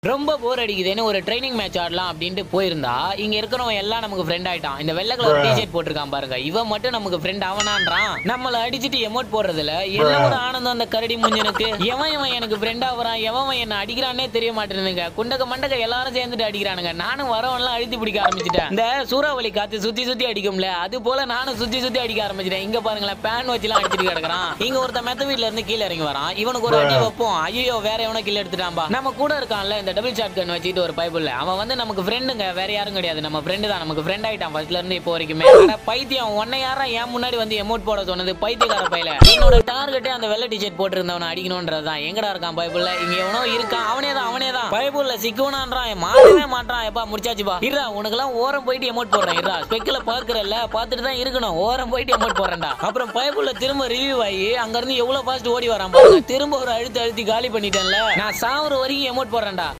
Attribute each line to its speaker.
Speaker 1: ரொம்ப போர் அடிக்குதுன்னு ஒரு ட்ரைனிங் மேட்ச் ஆடலாம் அப்படின்ட்டு போயிருந்தா இங்க இருக்கிறவன் எல்லாம் நமக்கு ஃப்ரெண்ட் ஆயிட்டான் இந்த வெள்ளை கலர் டிஷர்ட் போட்டிருக்கான் பாருங்க இவன் மட்டும் நமக்கு ஃப்ரெண்ட் அவனான்றான் நம்மள அடிச்சிட்டு எமோட் போடுறதுல என்ன ஒரு ஆனந்தம் அந்த கரடி முஞ்சனுக்கு எவன் இவன் எனக்கு ஃப்ரெண்ட் ஆகுறான் எவன் இவன் என்ன அடிக்கிறானே தெரிய மாட்டேனுங்க குண்டக மண்டக எல்லாரும் சேர்ந்துட்டு அடிக்கிறானுங்க நானும் வரவன்லாம் அழுத்தி பிடிக்க ஆரம்பிச்சிட்டேன் இந்த சூறாவளி காத்து சுத்தி சுத்தி அடிக்கும்ல அது போல நானும் சுத்தி சுத்தி அடிக்க ஆரம்பிச்சிட்டேன் இங்க பாருங்களேன் பேன் வச்சுலாம் அடிச்சிட்டு கிடக்குறான் இங்க ஒருத்த மெத்த வீட்ல இருந்து கீழே இறங்கி வரான் இவனுக்கு ஒரு அடி வைப்போம் ஐயோ வேற எவனோ கில் எடுத்துட்டான்பா நம்ம கூட இருக்கான்ல இந்த டபுள் ஷாட் கன் வச்சுட்டு ஒரு பைபிள்ல அவன் வந்து நமக்கு ஃப்ரெண்டுங்க வேற யாரும் கிடையாது நம்ம ஃப்ரெண்டு தான் நமக்கு ஃப்ரெண்ட் ஆயிட்டான் ஃபர்ஸ்ட்ல இருந்து இப்போ வரைக்குமே ஆனா பைத்தியம் உன்னை யாரா என் முன்னாடி வந்து எமோட் போட சொன்னது பைத்தியக்கார பையில என்னோட டார்கெட்டே அந்த வெள்ளை டிஷர்ட் போட்டிருந்தவனை அடிக்கணும்ன்றதுதான் எங்கடா இருக்கான் பைபிள்ல இங்க எவனோ இருக்கான் அவனே தான் அவனே தான் பைபிள்ல சிக்குவனான்றான் மாட்டவே மாட்டான் எப்பா முடிச்சாச்சுப்பா இருடா உனக்கெல்லாம் ஓரம் போயிட்டு எமோட் போடுறேன் இருடா ஸ்பெக்கில் பாக்குறல்ல பார்த்துட்டு தான் இருக்கணும் ஓரம் போயிட்டு எமோட் போடுறேன்டா அப்புறம் பைபிள்ல திரும்ப ரிவ்யூ ஆகி அங்க இருந்து எவ்வளவு ஃபாஸ்ட் ஓடி வரான் பாருங்க திரும்ப ஒரு அழுத்தி அழுத்தி காலி பண்ணிட்டேன்ல நான் சாவுற வரைக்கும் எமோட் போடுறேன்டா